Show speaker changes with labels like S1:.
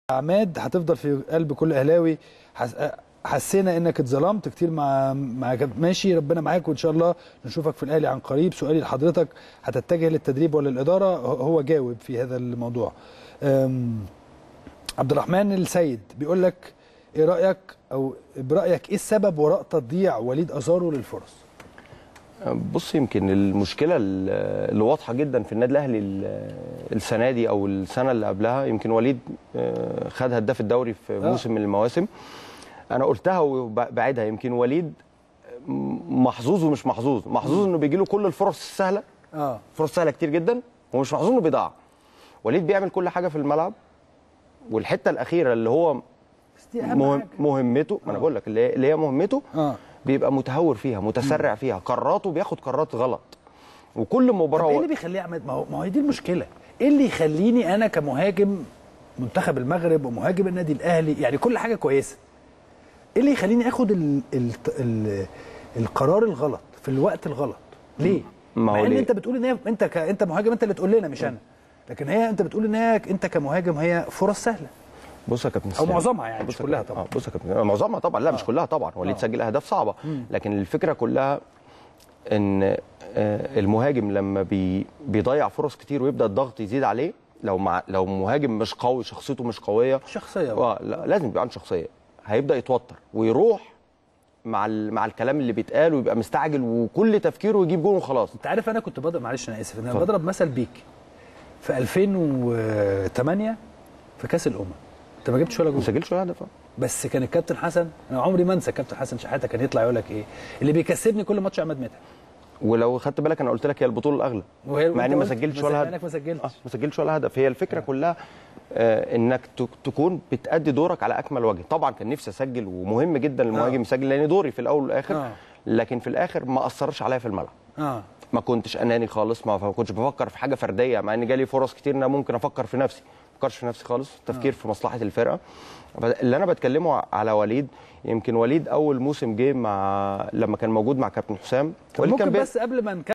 S1: عماد هتفضل في قلب كل اهلاوي حس... حسينا انك اتظلمت كتير مع مع كاب- ماشي ربنا معاك وان شاء الله نشوفك في الاهلي عن قريب سؤالي لحضرتك هتتجه للتدريب ولا الاداره هو- هو جاوب في هذا الموضوع أم... عبد الرحمن السيد بيقول لك ايه رايك او برايك ايه السبب وراء تضييع وليد ازارو للفرص
S2: بص يمكن المشكله اللي واضحه جدا في النادي الاهلي ال- السنه دي او السنه اللي قبلها يمكن وليد آه، خد هداف الدوري في
S1: آه.
S2: موسم من المواسم انا قلتها وبعيدها يمكن وليد محظوظ ومش محظوظ محظوظ انه بيجي له كل الفرص السهله
S1: اه
S2: فرص سهله كتير جدا ومش محظوظ انه بيضيع وليد بيعمل كل حاجه في الملعب والحته الاخيره اللي هو
S1: بس دي اهم
S2: مهم
S1: حاجه
S2: مهمته ما انا بقول لك اللي هي- اللي هي مهمته
S1: اه
S2: بيبقى متهور فيها متسرع فيها قراراته بياخد قرارات غلط وكل
S1: طب
S2: مباراه
S1: ايه
S2: هو-
S1: اللي بيخليه يعمل ما هو ما هي دي المشكله ايه اللي يخليني انا كمهاجم منتخب المغرب ومهاجم النادي الاهلي يعني كل حاجه كويسه ايه اللي يخليني اخد ال ال ال القرار الغلط في الوقت الغلط ليه
S2: ما هو
S1: مع ان
S2: ليه؟
S1: انت بتقول ان هي انت ك... انت مهاجم انت اللي تقول لنا مش انا لكن هي انت بتقول ان هي انت كمهاجم هي فرص سهله
S2: بص يا كابتن
S1: او
S2: اسلام.
S1: معظمها يعني مش
S2: بص يا
S1: كلها
S2: كابتن-
S1: طبعا
S2: آه، بص يا كابتن معظمها طبعا لا مش كلها طبعا وليد
S1: آه.
S2: سجل اهداف صعبه لكن الفكره كلها ان آه، المهاجم لما بي بيضيع فرص كتير ويبدا الضغط يزيد عليه لو مع لو مهاجم مش قوي شخصيته مش قويه
S1: شخصيه بقى.
S2: اه لا لازم يبقى عنده شخصيه هيبدا يتوتر ويروح مع ال- مع الكلام اللي بيتقال ويبقى مستعجل وكل تفكيره يجيب جون وخلاص
S1: انت عارف انا كنت بضرب معلش انا اسف انا
S2: اتفضل.
S1: بضرب مثل بيك في 2008 في كاس الامم انت ما جبتش ولا
S2: ما
S1: جول
S2: سجلش ولا هدف آه.
S1: بس كان الكابتن حسن انا عمري ما انسى كابتن حسن شحاته كان يطلع يقول لك ايه اللي بيكسبني كل ماتش عماد متعب
S2: ولو خدت بالك انا قلت لك هي البطوله الاغلى
S1: وهي-
S2: مع
S1: وانت
S2: اني ما
S1: قلت
S2: سجلتش
S1: بس
S2: ولا
S1: مع
S2: هدف
S1: انك ما سجلتش.
S2: آه، ما سجلتش ولا هدف هي الفكره كلها آه انك ت- تكون بتأدي دورك على اكمل وجه طبعا كان نفسي اسجل ومهم جدا المهاجم يسجل لان دوري في الاول والاخر
S1: آه.
S2: لكن في الاخر ما اثرش عليا في الملعب
S1: اه
S2: ما كنتش اناني خالص ما كنتش بفكر في حاجه فرديه مع ان جالي فرص كتير ان انا ممكن افكر في نفسي ما فكرش في نفسي خالص تفكير في مصلحه الفرقه اللي انا بتكلمه على وليد يمكن وليد اول موسم جه مع لما كان موجود مع كابتن حسام
S1: كان
S2: وليد
S1: ممكن
S2: بي-
S1: بس قبل ما نكمل